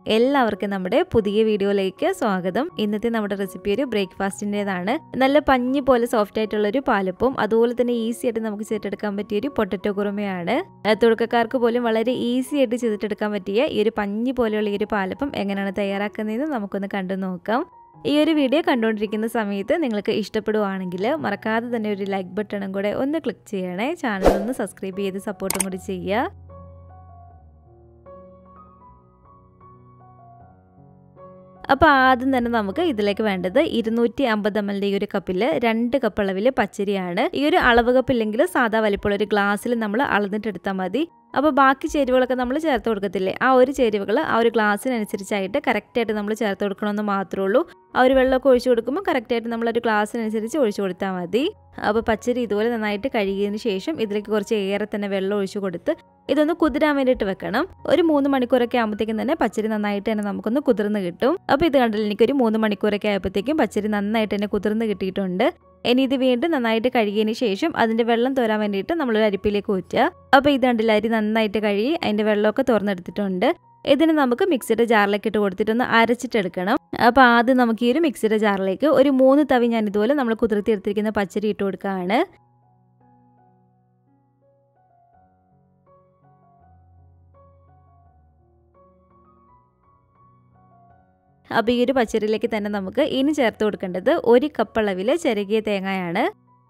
എല്ലാവർക്കും നമ്മുടെ പുതിയ വീഡിയോയിലേക്ക് സ്വാഗതം ഇന്നത്തെ നമ്മുടെ റെസിപ്പി ഒരു ബ്രേക്ക്ഫാസ്റ്റിൻ്റെതാണ് നല്ല പഞ്ഞി പോലെ സോഫ്റ്റ് ആയിട്ടുള്ള ഒരു പാലപ്പവും അതുപോലെ തന്നെ ഈസി ആയിട്ട് നമുക്ക് ചെയ്തെടുക്കാൻ പറ്റിയ ഒരു പൊട്ടറ്റോ കുറുമയാണ് ഏഹ് തുടക്കക്കാർക്ക് പോലും വളരെ ഈസി ആയിട്ട് ചെയ്തിട്ടെടുക്കാൻ പറ്റിയ ഈ ഒരു പഞ്ഞി പോലെയുള്ള ഈ ഒരു പാലപ്പം എങ്ങനെയാണ് തയ്യാറാക്കുന്നതെന്ന് നമുക്കൊന്ന് കണ്ടു നോക്കാം ഈ ഒരു വീഡിയോ കണ്ടുകൊണ്ടിരിക്കുന്ന സമയത്ത് നിങ്ങൾക്ക് ഇഷ്ടപ്പെടുവാണെങ്കിൽ മറക്കാതെ തന്നെ ഒരു ലൈക്ക് ബട്ടണും കൂടെ ഒന്ന് ക്ലിക്ക് ചെയ്യണേ ചാനൽ ഒന്ന് സബ്സ്ക്രൈബ് ചെയ്ത് സപ്പോർട്ടും കൂടി ചെയ്യുക അപ്പോൾ ആദ്യം തന്നെ നമുക്ക് ഇതിലേക്ക് വേണ്ടത് ഇരുന്നൂറ്റി അമ്പത് എം എല്ലിൻ്റെ ഈ ഒരു കപ്പിൽ രണ്ട് കപ്പ് അളവിൽ പച്ചരിയാണ് ഈ ഒരു അളവ് കപ്പില്ലെങ്കിൽ സാധാ വലിപ്പമുള്ള ഒരു ഗ്ലാസ്സിൽ നമ്മൾ അളന്നിട്ട് എടുത്താൽ മതി അപ്പോൾ ബാക്കി ചേരുവകളൊക്കെ നമ്മൾ ചേർത്ത് കൊടുക്കത്തില്ലേ ആ ഒരു ചേരുവകൾ ആ ഒരു ഗ്ലാസ്സിനനുസരിച്ചായിട്ട് കറക്റ്റായിട്ട് നമ്മൾ ചേർത്ത് കൊടുക്കണമെന്ന് മാത്രമേ ഉള്ളൂ ആ ഒരു വെള്ളമൊക്കെ ഒഴിച്ചു കൊടുക്കുമ്പോൾ കറക്റ്റായിട്ട് നമ്മളൊരു ഗ്ലാസ്സിനനുസരിച്ച് ഒഴിച്ചു കൊടുത്താൽ മതി അപ്പോൾ പച്ചരി ഇതുപോലെ നന്നായിട്ട് കഴുകിയതിന് ശേഷം ഇതിലേക്ക് കുറച്ച് ഏറെ തന്നെ വെള്ളം ഒഴിച്ചു കൊടുത്ത് ഇതൊന്ന് കുതിരാൻ വേണ്ടിയിട്ട് വെക്കണം ഒരു മൂന്ന് മണിക്കൂറൊക്കെ ആകുമ്പോഴത്തേക്കും തന്നെ പച്ചരി നന്നായിട്ട് തന്നെ നമുക്കൊന്ന് കുതിർന്ന് കിട്ടും അപ്പോൾ ഇത് കണ്ടില്ല എനിക്കൊരു മൂന്ന് മണിക്കൂറൊക്കെ ആയപ്പോഴത്തേക്കും പച്ചരി നന്നായിട്ട് തന്നെ കുതിർന്ന് കിട്ടിയിട്ടുണ്ട് ഇനി ഇത് വീണ്ടും നന്നായിട്ട് കഴുകിയതിന് ശേഷം അതിൻ്റെ വെള്ളം തോരാൻ വേണ്ടിയിട്ട് നമ്മളൊരു അരിപ്പിലേക്ക് ഊറ്റുക അപ്പോൾ ഇത് കണ്ടില്ല അരി നന്നായിട്ട് കഴുകി അതിൻ്റെ വെള്ളമൊക്കെ തുറന്നെടുത്തിട്ടുണ്ട് ഇതിന് നമുക്ക് മിക്സിയുടെ ജാറിലേക്ക് ഇട്ട് കൊടുത്തിട്ടൊന്ന് അരച്ചിട്ടെടുക്കണം അപ്പോൾ ആദ്യം നമുക്ക് ഈ ഒരു മിക്സിയുടെ ജാറിലേക്ക് ഒരു മൂന്ന് തവി ഞാൻ ഇതുപോലെ നമ്മൾ കുതിർത്തി എടുത്തിരിക്കുന്ന പച്ചരി ഇട്ട് കൊടുക്കുകയാണ് അപ്പോൾ ഈ ഒരു പച്ചരിയിലേക്ക് തന്നെ നമുക്ക് ഇനി ചേർത്ത് കൊടുക്കേണ്ടത് ഒരു കപ്പ് അളവിൽ ചിരകിയ തേങ്ങയാണ്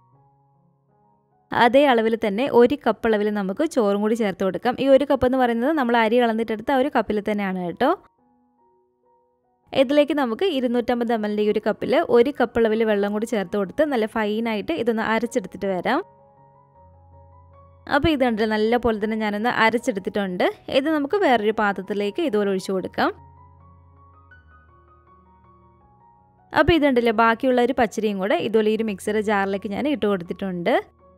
അതേ അളവിൽ തന്നെ ഒരു കപ്പ് അളവിൽ നമുക്ക് ചോറും കൂടി ചേർത്ത് കൊടുക്കാം ഈ ഒരു കപ്പ് എന്ന് പറയുന്നത് നമ്മൾ അരി കളന്നിട്ടെടുത്ത ആ ഒരു കപ്പിൽ തന്നെയാണ് കേട്ടോ ഇതിലേക്ക് നമുക്ക് ഇരുന്നൂറ്റമ്പത് എം എല്ലിൻ്റെ ഈ ഒരു കപ്പിൽ ഒരു കപ്പ് അളവിൽ വെള്ളം കൂടി ചേർത്ത് കൊടുത്ത് നല്ല ഫൈനായിട്ട് ഇതൊന്ന് അരച്ചെടുത്തിട്ട് വരാം അപ്പോൾ ഇത് കണ്ടില്ല നല്ല പോലെ തന്നെ ഞാനൊന്ന് അരച്ചെടുത്തിട്ടുണ്ട് ഇത് നമുക്ക് വേറൊരു പാത്രത്തിലേക്ക് ഇതുപോലെ ഒഴിച്ചു കൊടുക്കാം അപ്പോൾ ഇതുണ്ടല്ലേ ബാക്കിയുള്ള ഒരു പച്ചരിയും കൂടെ ഇതുപോലെ ഈ ഒരു മിക്സറുടെ ജാറിലേക്ക് ഞാൻ ഇട്ട് കൊടുത്തിട്ടുണ്ട്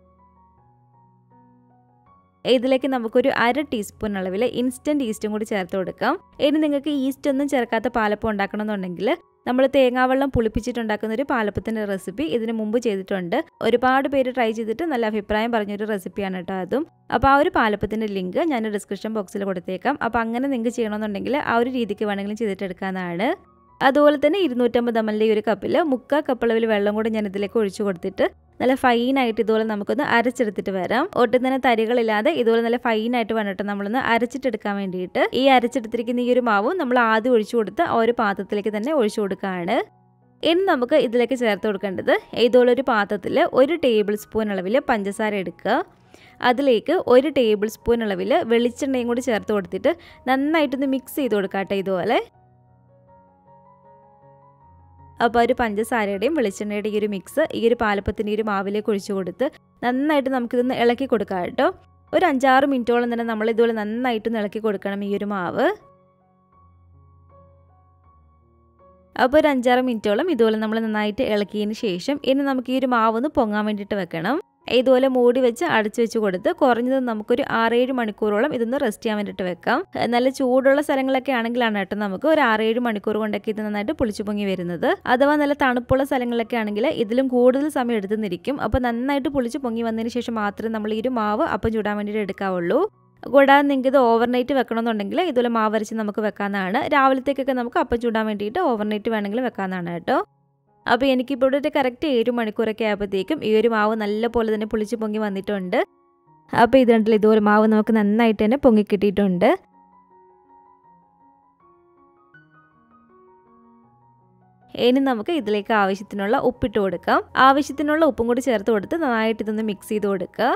ഇതിലേക്ക് നമുക്കൊരു അര ടീസ്പൂൺ അളവിൽ ഇൻസ്റ്റൻറ്റ് ഈസ്റ്റും കൂടി ചേർത്ത് കൊടുക്കാം ഇനി നിങ്ങൾക്ക് ഈസ്റ്റ് ഒന്നും ചേർക്കാത്ത പാലപ്പം ഉണ്ടാക്കണമെന്നുണ്ടെങ്കിൽ നമ്മൾ തേങ്ങാവെള്ളം പുളിപ്പിച്ചിട്ടുണ്ടാക്കുന്ന ഒരു പാലപ്പത്തിൻ്റെ റെസിപ്പി ഇതിന് മുമ്പ് ചെയ്തിട്ടുണ്ട് ഒരുപാട് പേര് ട്രൈ ചെയ്തിട്ട് നല്ല അഭിപ്രായം പറഞ്ഞൊരു റെസിപ്പിയാണ് കേട്ടോ അതും അപ്പോൾ ആ ഒരു പാലപ്പത്തിൻ്റെ ലിങ്ക് ഞാൻ ഡിസ്ക്രിപ്ഷൻ ബോക്സിൽ കൊടുത്തേക്കാം അപ്പോൾ അങ്ങനെ നിങ്ങൾക്ക് ചെയ്യണമെന്നുണ്ടെങ്കിൽ ആ ഒരു രീതിക്ക് വേണമെങ്കിലും ചെയ്തിട്ടെടുക്കാവുന്നതാണ് അതുപോലെ തന്നെ ഇരുന്നൂറ്റമ്പത് എം എൽ ഒരു കപ്പിൽ മുക്കാൽ കപ്പളവിൽ വെള്ളം കൂടി ഞാൻ ഇതിലേക്ക് ഒഴിച്ചു കൊടുത്തിട്ട് നല്ല ഫൈനായിട്ട് ഇതുപോലെ നമുക്കൊന്ന് അരച്ചെടുത്തിട്ട് വരാം ഒട്ടും തന്നെ തരികളില്ലാതെ ഇതുപോലെ നല്ല ഫൈനായിട്ട് വേണം നമ്മളൊന്ന് അരച്ചിട്ടെടുക്കാൻ വേണ്ടിയിട്ട് ഈ അരച്ചെടുത്തിരിക്കുന്ന ഈ ഒരു മാവും നമ്മൾ ആദ്യം ഒഴിച്ചു കൊടുത്ത് ആ ഒരു പാത്രത്തിലേക്ക് തന്നെ ഒഴിച്ചു കൊടുക്കുകയാണ് ഇനി നമുക്ക് ഇതിലേക്ക് ചേർത്ത് കൊടുക്കേണ്ടത് ഇതുപോലെ ഒരു പാത്രത്തിൽ ഒരു ടേബിൾ സ്പൂൺ അളവിൽ പഞ്ചസാര എടുക്കുക അതിലേക്ക് ഒരു ടേബിൾ സ്പൂൺ അളവിൽ വെളിച്ചെണ്ണയും കൂടി ചേർത്ത് കൊടുത്തിട്ട് നന്നായിട്ടൊന്ന് മിക്സ് ചെയ്ത് കൊടുക്കാട്ടെ ഇതുപോലെ അപ്പോൾ ഒരു പഞ്ചസാരയുടെയും വെളിച്ചെണ്ണയുടെയും ഈ ഒരു മിക്സ് ഈ ഒരു പാലപ്പത്തിൻ്റെ ഈ ഒരു മാവിലേക്ക് ഒഴിച്ചു കൊടുത്ത് നന്നായിട്ട് നമുക്കിതൊന്ന് ഇളക്കി കൊടുക്കാം കേട്ടോ ഒരു അഞ്ചാറ് മിനിറ്റോളം തന്നെ നമ്മൾ ഇതുപോലെ നന്നായിട്ടൊന്ന് ഇളക്കി കൊടുക്കണം ഈ ഒരു മാവ് അപ്പോൾ ഒരു അഞ്ചാറ് മിനിറ്റോളം ഇതുപോലെ നമ്മൾ നന്നായിട്ട് ഇളക്കിയതിന് ശേഷം ഇനി നമുക്ക് ഈ ഒരു മാവ് ഒന്ന് പൊങ്ങാൻ വേണ്ടിയിട്ട് വെക്കണം ഇതുപോലെ മൂടി വെച്ച് അടച്ചു വെച്ച് കൊടുത്ത് കുറഞ്ഞത് നമുക്കൊരു ആറേഴ് മണിക്കൂറോളം ഇതൊന്ന് റെസ്റ്റ് ചെയ്യാൻ വേണ്ടിയിട്ട് വെക്കാം നല്ല ചൂടുള്ള സ്ഥലങ്ങളൊക്കെ ആണെങ്കിലാണ് കേട്ടോ നമുക്ക് ഒരു ആറേഴ് മണിക്കൂർ കൊണ്ടൊക്കെ ഇത് നന്നായിട്ട് പൊളിച്ചു പൊങ്ങി വരുന്നത് അഥവാ നല്ല തണുപ്പുള്ള സ്ഥലങ്ങളൊക്കെ ആണെങ്കിൽ ഇതിലും കൂടുതൽ സമയം എടുത്തുന്നിരിക്കും അപ്പോൾ നന്നായിട്ട് പൊളിച്ചു പൊങ്ങി വന്നതിന് ശേഷം മാത്രമേ നമ്മൾ ഈ ഒരു മാവ് അപ്പം ചൂടാൻ വേണ്ടിയിട്ട് എടുക്കാവുള്ളൂ കൂടാതെ നിങ്ങൾക്ക് ഇത് ഓവർനൈറ്റ് വെക്കണമെന്നുണ്ടെങ്കിൽ ഇതുപോലെ മാവ് അരച്ച് നമുക്ക് വെക്കാവുന്നതാണ് രാവിലത്തേക്കൊക്കെ നമുക്ക് അപ്പം ചൂടാൻ വേണ്ടിയിട്ട് ഓവർനൈറ്റ് വേണമെങ്കിൽ വെക്കാവുന്നതാണ് കേട്ടോ അപ്പോൾ എനിക്കിപ്പോൾ ഇവിടെ ഒരു കറക്റ്റ് ഏഴ് മണിക്കൂറൊക്കെ ആയപ്പോഴത്തേക്കും ഈ ഒരു മാവ് നല്ല പോലെ തന്നെ പുളിച്ച് പൊങ്ങി വന്നിട്ടുണ്ട് അപ്പോൾ ഇത് കണ്ടില്ല ഇതുപോലെ മാവ് നമുക്ക് നന്നായിട്ട് തന്നെ പൊങ്ങി കിട്ടിയിട്ടുണ്ട് ഇനി നമുക്ക് ഇതിലേക്ക് ആവശ്യത്തിനുള്ള ഉപ്പിട്ട് കൊടുക്കാം ആവശ്യത്തിനുള്ള ഉപ്പും കൂടി ചേർത്ത് കൊടുത്ത് നന്നായിട്ട് ഇതൊന്ന് മിക്സ് ചെയ്ത് കൊടുക്കുക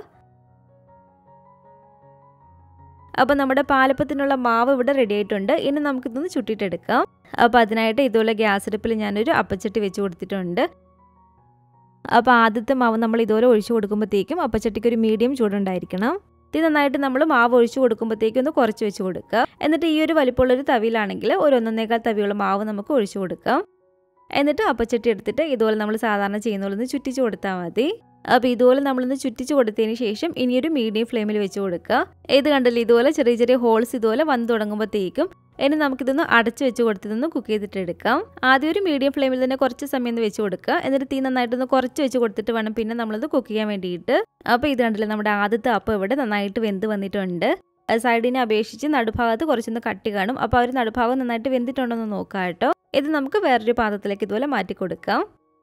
അപ്പോൾ നമ്മുടെ പാലപ്പത്തിനുള്ള മാവ് ഇവിടെ റെഡി ആയിട്ടുണ്ട് ഇനി നമുക്കിതൊന്ന് ചുട്ടിട്ടെടുക്കാം അപ്പോൾ അതിനായിട്ട് ഇതുപോലെ ഗ്യാസ് അടുപ്പിൽ ഞാനൊരു അപ്പച്ചട്ടി വെച്ച് കൊടുത്തിട്ടുണ്ട് അപ്പോൾ ആദ്യത്തെ മാവ് നമ്മൾ ഇതുപോലെ ഒഴിച്ചു കൊടുക്കുമ്പോഴത്തേക്കും അപ്പച്ചട്ടിക്ക് ഒരു മീഡിയം ചൂടുണ്ടായിരിക്കണം ഇത് നന്നായിട്ട് നമ്മൾ മാവ് ഒഴിച്ചു കൊടുക്കുമ്പോഴത്തേക്കും ഒന്ന് കുറച്ച് വെച്ച് കൊടുക്കുക എന്നിട്ട് ഈ ഒരു വലിപ്പമുള്ളൊരു തവിയിലാണെങ്കിൽ ഒരു ഒന്നൊന്നേക്കാൾ തവിയുള്ള മാവ് നമുക്ക് ഒഴിച്ചു കൊടുക്കാം എന്നിട്ട് അപ്പച്ചട്ടി എടുത്തിട്ട് ഇതുപോലെ നമ്മൾ സാധാരണ ചെയ്യുന്ന പോലെ ഒന്ന് ചുറ്റിച്ച് കൊടുത്താൽ മതി അപ്പോൾ ഇതുപോലെ നമ്മളൊന്ന് ചുറ്റിച്ച് കൊടുത്തതിന് ശേഷം ഇനിയൊരു മീഡിയം ഫ്ലെയിമിൽ വെച്ച് കൊടുക്കുക ഇത് കണ്ടല്ലോ ഇതുപോലെ ചെറിയ ചെറിയ ഹോൾസ് ഇതുപോലെ വന്ന് തുടങ്ങുമ്പോഴത്തേക്കും ഇനി നമുക്കിതൊന്ന് അടച്ച് വെച്ച് കൊടുത്തിതൊന്ന് കുക്ക് ചെയ്തിട്ട് എടുക്കാം ആദ്യം ഒരു മീഡിയം ഫ്ലെയിമിൽ തന്നെ കുറച്ച് സമയം ഒന്ന് വെച്ച് കൊടുക്കുക എന്നിട്ട് തീ നന്നായിട്ടൊന്ന് കുറച്ച് വെച്ച് കൊടുത്തിട്ട് വേണം പിന്നെ നമ്മളത് കുക്ക് ചെയ്യാൻ വേണ്ടിയിട്ട് അപ്പോൾ ഇത് കണ്ടില്ലേ നമ്മുടെ ആദ്യത്തെ അപ്പം ഇവിടെ നന്നായിട്ട് വെന്ത് വന്നിട്ടുണ്ട് സൈഡിനെ അപേക്ഷിച്ച് നടുഭാഗത്ത് കുറച്ചൊന്ന് കട്ടി കാണും അപ്പോൾ ആ ഒരു നടുഭാഗം നന്നായിട്ട് വെന്തിട്ടുണ്ടോ എന്ന് നോക്കാം കേട്ടോ ഇത് നമുക്ക് വേറൊരു പാത്രത്തിലേക്ക് ഇതുപോലെ മാറ്റി കൊടുക്കാം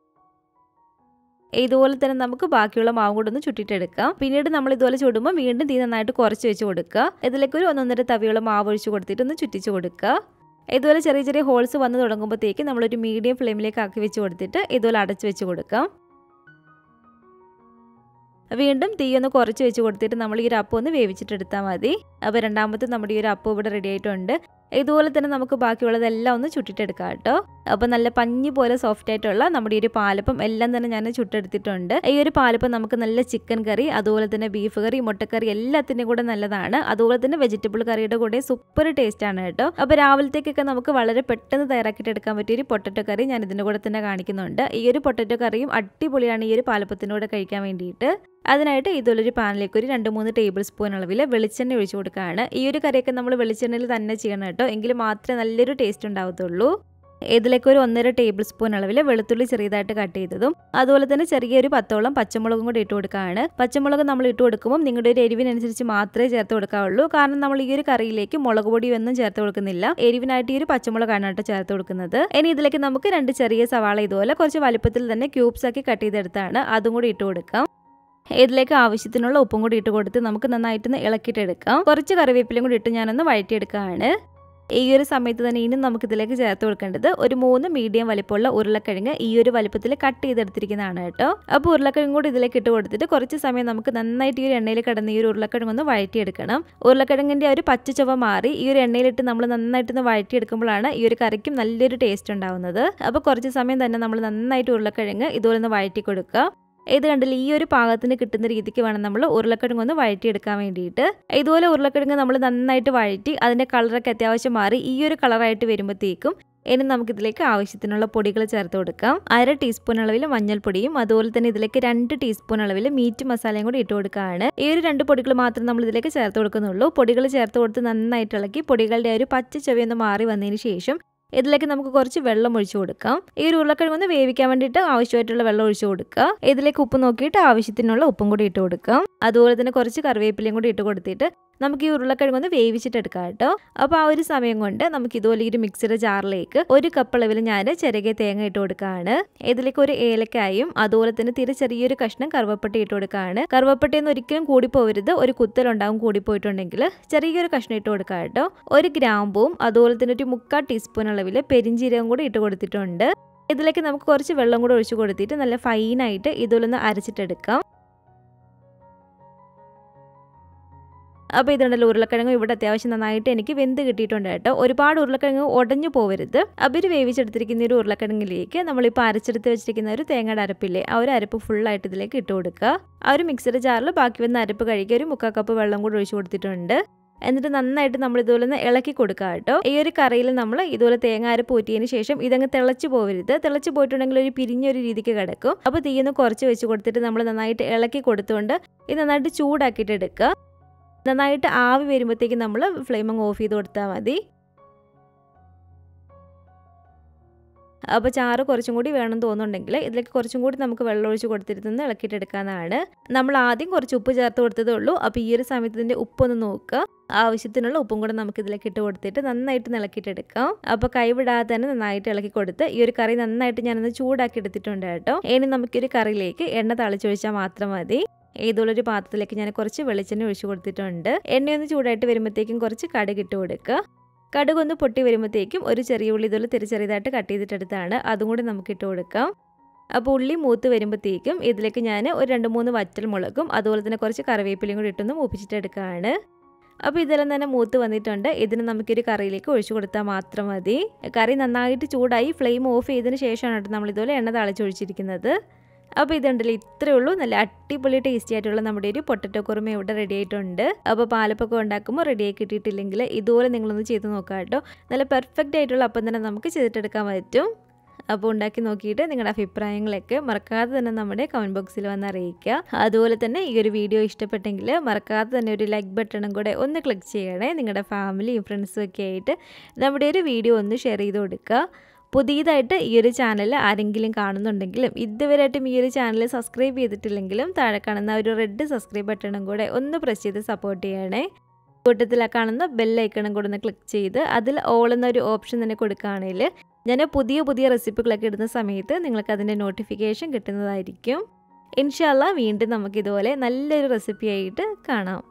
ഇതുപോലെ തന്നെ നമുക്ക് ബാക്കിയുള്ള മാവും കൂടെ ഒന്ന് ചുട്ടിട്ടെടുക്കാം പിന്നീട് നമ്മൾ ഇതുപോലെ ചുടുമ്പോൾ വീണ്ടും തീ നന്നായിട്ട് കുറച്ച് വെച്ച് കൊടുക്കുക ഇതിലേക്ക് ഒരു ഒന്നൊന്നര തവിയുള്ള മാവ് ഒഴിച്ച് കൊടുത്തിട്ട് ഒന്ന് ചുറ്റിച്ച് കൊടുക്കുക ഇതുപോലെ ചെറിയ ചെറിയ ഹോൾസ് വന്ന് തുടങ്ങുമ്പോഴത്തേക്ക് നമ്മളൊരു മീഡിയം ഫ്ലെയിമിലേക്ക് ആക്കി വെച്ച് കൊടുത്തിട്ട് ഇതുപോലെ അടച്ച് വെച്ച് കൊടുക്കാം വീണ്ടും തീ ഒന്ന് കുറച്ച് വെച്ച് കൊടുത്തിട്ട് നമ്മൾ ഈ ഒരു അപ്പം ഒന്ന് വേവിച്ചിട്ടെടുത്താൽ മതി അപ്പോൾ രണ്ടാമത്തെ നമ്മുടെ ഈ ഒരു അപ്പം ഇവിടെ റെഡി ആയിട്ടുണ്ട് ഇതുപോലെ തന്നെ നമുക്ക് ബാക്കിയുള്ളതെല്ലാം ഒന്ന് ചുട്ടിട്ടെടുക്കാം കേട്ടോ അപ്പോൾ നല്ല പഞ്ഞി പോലെ സോഫ്റ്റ് ആയിട്ടുള്ള നമ്മുടെ ഈ ഒരു പാലപ്പം എല്ലാം തന്നെ ഞാൻ ചുട്ടെടുത്തിട്ടുണ്ട് ഈ ഒരു പാലപ്പം നമുക്ക് നല്ല ചിക്കൻ കറി അതുപോലെ തന്നെ ബീഫ് കറി മുട്ടക്കറി എല്ലാത്തിൻ്റെയും കൂടെ നല്ലതാണ് അതുപോലെ തന്നെ വെജിറ്റബിൾ കറിയുടെ കൂടെ സൂപ്പർ ടേസ്റ്റ് ആണ് കേട്ടോ അപ്പോൾ രാവിലത്തേക്കൊക്കെ നമുക്ക് വളരെ പെട്ടെന്ന് തയ്യാറാക്കിയിട്ട് എടുക്കാൻ പറ്റിയ ഒരു പൊട്ടറ്റോ കറി ഞാൻ ഇതിൻ്റെ കൂടെ തന്നെ കാണിക്കുന്നുണ്ട് ഈ ഒരു പൊട്ടറ്റോ കറിയും അടിപൊളിയാണ് ഈ ഒരു പാലപ്പത്തിൻ്റെ കൂടെ കഴിക്കാൻ വേണ്ടിയിട്ട് അതിനായിട്ട് ഇതുപോലൊരു പാനിലേക്ക് ഒരു രണ്ട് മൂന്ന് ടേബിൾ സ്പൂൺ അളവിൽ വെളിച്ചെണ്ണ ഒഴിച്ചു കൊടുക്കുകയാണ് ഈ ഒരു കറിയൊക്കെ നമ്മൾ വെളിച്ചെണ്ണയിൽ തന്നെ ചെയ്യണം കേട്ടോ എങ്കിൽ മാത്രമേ നല്ലൊരു ടേസ്റ്റ് ഉണ്ടാവത്തുള്ളൂ ഇതിലേക്ക് ഒരു ഒന്നര ടേബിൾ സ്പൂൺ അളവിൽ വെളുത്തുള്ളി ചെറിയതായിട്ട് കട്ട് ചെയ്തതും അതുപോലെ തന്നെ ചെറിയൊരു പത്തോളം പച്ചമുളകും കൂടി ഇട്ട് കൊടുക്കുകയാണ് പച്ചമുളക് നമ്മൾ ഇട്ട് കൊടുക്കുമ്പോൾ നിങ്ങളുടെ ഒരു എരിവിനനുസരിച്ച് മാത്രമേ ചേർത്ത് കൊടുക്കാവുള്ളൂ കാരണം നമ്മൾ ഈ ഒരു കറിയിലേക്ക് മുളക് പൊടി ഒന്നും ചേർത്ത് കൊടുക്കുന്നില്ല എരിവിനായിട്ട് ഈ ഒരു പച്ചമുളകാണ് കേട്ടോ ചേർത്ത് കൊടുക്കുന്നത് ഇനി ഇതിലേക്ക് നമുക്ക് രണ്ട് ചെറിയ സവാള ഇതുപോലെ കുറച്ച് വലുപ്പത്തിൽ തന്നെ ക്യൂബ്സ് ആക്കി കട്ട് ചെയ്തെടുത്താണ് അതും കൂടി ഇട്ട് കൊടുക്കാം ഇതിലേക്ക് ആവശ്യത്തിനുള്ള ഉപ്പും കൂടി ഇട്ട് കൊടുത്ത് നമുക്ക് നന്നായിട്ടൊന്ന് ഇളക്കിയിട്ടെടുക്കാം കുറച്ച് കറിവേപ്പിലയും കൂടി ഇട്ട് ഞാനൊന്ന് വഴറ്റിയെടുക്കുകയാണ് ഈ ഒരു സമയത്ത് തന്നെ ഇനി നമുക്ക് ഇതിലേക്ക് ചേർത്ത് കൊടുക്കേണ്ടത് ഒരു മൂന്ന് മീഡിയം വലിപ്പമുള്ള ഉരുളക്കിഴങ്ങ് ഈ ഒരു വലിപ്പത്തിൽ കട്ട് ചെയ്തെടുത്തിരിക്കുന്നതാണ് കേട്ടോ അപ്പോൾ ഉരുളക്കിഴങ്ങ് കൂടി ഇതിലേക്ക് ഇട്ട് കൊടുത്തിട്ട് കുറച്ച് സമയം നമുക്ക് നന്നായിട്ട് ഈ ഒരു എണ്ണയിൽ കിടന്ന് ഈ ഒരു ഉരുളക്കിഴങ്ങ് ഒന്ന് വഴറ്റിയെടുക്കണം ഉരുളക്കിഴങ്ങിൻ്റെ ആ ഒരു പച്ച ചുവ മാറി ഈ ഒരു എണ്ണയിലിട്ട് നമ്മൾ നന്നായിട്ടൊന്ന് വഴറ്റിയെടുക്കുമ്പോഴാണ് ഈ ഒരു കറിക്കും നല്ലൊരു ടേസ്റ്റ് ഉണ്ടാവുന്നത് അപ്പോൾ കുറച്ച് സമയം തന്നെ നമ്മൾ നന്നായിട്ട് ഉരുളക്കിഴങ്ങ് ഇതുപോലെ ഒന്ന് വഴറ്റി കൊടുക്കുക ഇത് കണ്ടില്ല ഈ ഒരു പാകത്തിന് കിട്ടുന്ന രീതിക്ക് വേണം നമ്മൾ ഉരുളക്കിഴങ്ങ് ഒന്ന് വഴറ്റിയെടുക്കാൻ വേണ്ടിയിട്ട് ഇതുപോലെ ഉരുളക്കിഴങ്ങ് നമ്മൾ നന്നായിട്ട് വഴറ്റി അതിൻ്റെ കളറൊക്കെ അത്യാവശ്യം മാറി ഈ ഒരു കളറായിട്ട് വരുമ്പോഴത്തേക്കും ഇനി നമുക്കിതിലേക്ക് ആവശ്യത്തിനുള്ള പൊടികൾ ചേർത്ത് കൊടുക്കാം അര ടീസ്പൂൺ അളവിൽ മഞ്ഞൾപ്പൊടിയും അതുപോലെ തന്നെ ഇതിലേക്ക് രണ്ട് ടീസ്പൂൺ അളവിൽ മീറ്റ് മസാലയും കൂടി ഇട്ട് കൊടുക്കുകയാണ് ഈ ഒരു രണ്ട് പൊടികൾ മാത്രം നമ്മൾ ഇതിലേക്ക് ചേർത്ത് കൊടുക്കുന്നുള്ളൂ പൊടികൾ ചേർത്ത് കൊടുത്ത് നന്നായിട്ട് ഇളക്കി പൊടികളുടെ ആ ഒരു പച്ച ചെവിയൊന്ന് മാറി വന്നതിന് ശേഷം ഇതിലേക്ക് നമുക്ക് കുറച്ച് വെള്ളം ഒഴിച്ചു കൊടുക്കാം ഈ ഒരു ഉരുളക്കിഴങ്ങ് ഒന്ന് വേവിക്കാൻ വേണ്ടിയിട്ട് ആവശ്യമായിട്ടുള്ള വെള്ളം ഒഴിച്ചു കൊടുക്കുക ഇതിലേക്ക് ഉപ്പ് നോക്കിയിട്ട് ആവശ്യത്തിനുള്ള ഉപ്പും കൂടി ഇട്ട് കൊടുക്കാം അതുപോലെ തന്നെ കുറച്ച് കറിവേപ്പിലയും കൂടി ഇട്ട് കൊടുത്തിട്ട് നമുക്ക് ഈ ഉരുളക്കിഴങ്ങ് ഒന്ന് വേവിച്ചിട്ടെടുക്കാം കേട്ടോ അപ്പോൾ ആ ഒരു സമയം കൊണ്ട് നമുക്ക് ഇതുപോലെ ഈ ഒരു മിക്സിയുടെ ജാറിലേക്ക് ഒരു കപ്പ് അളവിൽ ഞാൻ ചെറുകിയ തേങ്ങ ഇട്ട് കൊടുക്കുകയാണ് ഇതിലേക്ക് ഒരു ഏലക്കായും അതുപോലെ തന്നെ തിരി ചെറിയൊരു കഷ്ണം കറുവപ്പട്ട ഇട്ട് കൊടുക്കുകയാണ് കറുവപ്പട്ടയൊന്നും ഒരിക്കലും കൂടി പോകരുത് ഒരു കുത്തലുണ്ടാവും കൂടി പോയിട്ടുണ്ടെങ്കിൽ ചെറിയൊരു കഷ്ണം ഇട്ട് കൊടുക്കുക കേട്ടോ ഒരു ഗ്രാമ്പൂവും അതുപോലെ തന്നെ ഒരു മുക്കാൽ ടീസ്പൂൺ അളവിൽ പെരിഞ്ചീരകം കൂടി ഇട്ട് കൊടുത്തിട്ടുണ്ട് ഇതിലേക്ക് നമുക്ക് കുറച്ച് വെള്ളം കൂടെ ഒഴിച്ചു കൊടുത്തിട്ട് നല്ല ഫൈനായിട്ട് ഇതുപോലൊന്ന് അരച്ചിട്ടെടുക്കാം അപ്പോൾ ഇതുണ്ടല്ലോ ഉരുളക്കിഴങ്ങ് ഇവിടെ അത്യാവശ്യം നന്നായിട്ട് എനിക്ക് വെന്ത് കിട്ടിയിട്ടുണ്ട് കേട്ടോ ഒരുപാട് ഉരുളക്കിഴങ്ങ് ഉടഞ്ഞു പോവരുത് അവർ വേവിച്ചെടുത്തിരിക്കുന്ന ഒരു ഉരുളക്കിഴങ്ങിലേക്ക് നമ്മളിപ്പോൾ അരച്ചെടുത്ത് വെച്ചിരിക്കുന്ന ഒരു തേങ്ങയുടെ അരപ്പില്ലേ ആ ഒരു അരപ്പ് ഫുള്ളായിട്ട് ഇതിലേക്ക് ഇട്ട് കൊടുക്കുക ആ ഒരു മിക്സഡ് ജാറിൽ ബാക്കി വന്ന അരപ്പ് കഴുകി ഒരു മുക്കാൽ കപ്പ് വെള്ളം കൂടി ഒഴിച്ചു കൊടുത്തിട്ടുണ്ട് എന്നിട്ട് നന്നായിട്ട് നമ്മൾ ഇതുപോലെ ഒന്ന് ഇളക്കി കൊടുക്കുക കേട്ടോ ഈ ഒരു കറിയിൽ നമ്മൾ ഇതുപോലെ തേങ്ങ അരപ്പ് ഊറ്റിയതിന് ശേഷം ഇതങ്ങ് തിളച്ച് പോകരുത് തിളച്ച് പോയിട്ടുണ്ടെങ്കിൽ ഒരു പിരിഞ്ഞൊരു രീതിക്ക് കിടക്കും അപ്പോൾ തീയൊന്ന് കുറച്ച് വെച്ച് കൊടുത്തിട്ട് നമ്മൾ നന്നായിട്ട് ഇളക്കി കൊടുത്തുകൊണ്ട് ഇത് നന്നായിട്ട് ചൂടാക്കിയിട്ട് എടുക്കുക നന്നായിട്ട് ആവി വരുമ്പോഴത്തേക്ക് നമ്മൾ ഫ്ലെയിം അങ്ങ് ഓഫ് ചെയ്ത് കൊടുത്താൽ മതി അപ്പോൾ ചാറ് കുറച്ചും കൂടി വേണം തോന്നുന്നുണ്ടെങ്കിൽ ഇതിലേക്ക് കുറച്ചും കൂടി നമുക്ക് വെള്ളം ഒഴിച്ച് കൊടുത്തിരുന്ന് ഇളക്കിയിട്ടെടുക്കാവുന്നതാണ് നമ്മൾ ആദ്യം കുറച്ച് ഉപ്പ് ചേർത്ത് കൊടുത്തതേ ഉള്ളൂ അപ്പോൾ ഈ ഒരു സമയത്ത് ഇതിൻ്റെ ഉപ്പൊന്ന് നോക്കുക ആവശ്യത്തിനുള്ള ഉപ്പും കൂടെ നമുക്ക് ഇതിലേക്ക് ഇട്ട് കൊടുത്തിട്ട് നന്നായിട്ട് ഇളക്കിയിട്ടെടുക്കാം അപ്പോൾ കൈവിടാതെ തന്നെ നന്നായിട്ട് ഇളക്കി കൊടുത്ത് ഈ ഒരു കറി നന്നായിട്ട് ഞാനൊന്ന് ചൂടാക്കി എടുത്തിട്ടുണ്ട് കേട്ടോ ഇനി നമുക്കൊരു കറിയിലേക്ക് എണ്ണ തളിച്ചൊഴിച്ചാൽ മാത്രം മതി ഏതുള്ളൊരു പാത്രത്തിലേക്ക് ഞാൻ കുറച്ച് വെളിച്ചെണ്ണ ഒഴിച്ചു കൊടുത്തിട്ടുണ്ട് എണ്ണയൊന്ന് ചൂടായിട്ട് വരുമ്പോഴത്തേക്കും കുറച്ച് കടുക് ഇട്ട് കൊടുക്കുക കടുക് ഒന്ന് പൊട്ടി വരുമ്പോഴത്തേക്കും ഒരു ചെറിയ ഉള്ളി ഇതുപോലെ തിരി ചെറിയതായിട്ട് കട്ട് ചെയ്തിട്ടെടുത്താണ് അതും കൂടി നമുക്ക് ഇട്ട് കൊടുക്കാം അപ്പോൾ ഉള്ളി മൂത്ത് വരുമ്പോഴത്തേക്കും ഇതിലേക്ക് ഞാൻ ഒരു രണ്ട് മൂന്ന് വറ്റൽ മുളകും അതുപോലെ തന്നെ കുറച്ച് കറിവേപ്പിലയും കൂടി ഇട്ടൊന്ന് മൂപ്പിച്ചിട്ടെടുക്കുകയാണ് അപ്പോൾ ഇതെല്ലാം തന്നെ മൂത്ത് വന്നിട്ടുണ്ട് ഇതിന് നമുക്കൊരു കറിയിലേക്ക് ഒഴിച്ചു കൊടുത്താൽ മാത്രം മതി കറി നന്നായിട്ട് ചൂടായി ഫ്ലെയിം ഓഫ് ചെയ്തതിന് ശേഷമാണ് കേട്ടോ നമ്മളിതുപോലെ എണ്ണ തളിച്ചൊഴിച്ചിരിക്കുന്നത് അപ്പോൾ ഇതുണ്ടല്ലോ ഇത്രയേ ഉള്ളൂ നല്ല അടിപൊളി ടേസ്റ്റി ആയിട്ടുള്ള നമ്മുടെ ഒരു പൊട്ടറ്റോ കുറുമ ഇവിടെ റെഡി ആയിട്ടുണ്ട് അപ്പോൾ പാലപ്പൊക്കെ ഉണ്ടാക്കുമ്പോൾ റെഡിയായി കിട്ടിയിട്ടില്ലെങ്കിൽ ഇതുപോലെ നിങ്ങളൊന്ന് ചെയ്ത് നോക്കാം കേട്ടോ നല്ല പെർഫെക്റ്റ് ആയിട്ടുള്ള അപ്പം തന്നെ നമുക്ക് ചെയ്തിട്ടെടുക്കാൻ പറ്റും അപ്പോൾ ഉണ്ടാക്കി നോക്കിയിട്ട് നിങ്ങളുടെ അഭിപ്രായങ്ങളൊക്കെ മറക്കാതെ തന്നെ നമ്മുടെ കമൻറ്റ് ബോക്സിൽ വന്ന് അറിയിക്കുക അതുപോലെ തന്നെ ഈ ഒരു വീഡിയോ ഇഷ്ടപ്പെട്ടെങ്കിൽ മറക്കാതെ തന്നെ ഒരു ലൈക്ക് ബട്ടണും കൂടെ ഒന്ന് ക്ലിക്ക് ചെയ്യണേ നിങ്ങളുടെ ഫാമിലിയും ഫ്രണ്ട്സും ഒക്കെ ആയിട്ട് നമ്മുടെ ഒരു വീഡിയോ ഒന്ന് ഷെയർ ചെയ്ത് കൊടുക്കുക പുതിയതായിട്ട് ഈ ഒരു ചാനൽ ആരെങ്കിലും കാണുന്നുണ്ടെങ്കിലും ഇതുവരെയായിട്ടും ഈ ഒരു ചാനൽ സബ്സ്ക്രൈബ് ചെയ്തിട്ടില്ലെങ്കിലും താഴെ കാണുന്ന ഒരു റെഡ് സബ്സ്ക്രൈബ് ബട്ടണും കൂടെ ഒന്ന് പ്രസ് ചെയ്ത് സപ്പോർട്ട് ചെയ്യണേ കൂട്ടത്തിൽ ആ കാണുന്ന ബെല്ലൈക്കണം കൂടെ ഒന്ന് ക്ലിക്ക് ചെയ്ത് അതിൽ ഓൾ എന്നൊരു ഓപ്ഷൻ തന്നെ കൊടുക്കുകയാണെങ്കിൽ ഞാൻ പുതിയ പുതിയ റെസിപ്പികളൊക്കെ ഇടുന്ന സമയത്ത് നിങ്ങൾക്ക് അതിൻ്റെ നോട്ടിഫിക്കേഷൻ കിട്ടുന്നതായിരിക്കും ഇൻഷാല്ല വീണ്ടും നമുക്കിതുപോലെ നല്ലൊരു റെസിപ്പി ആയിട്ട് കാണാം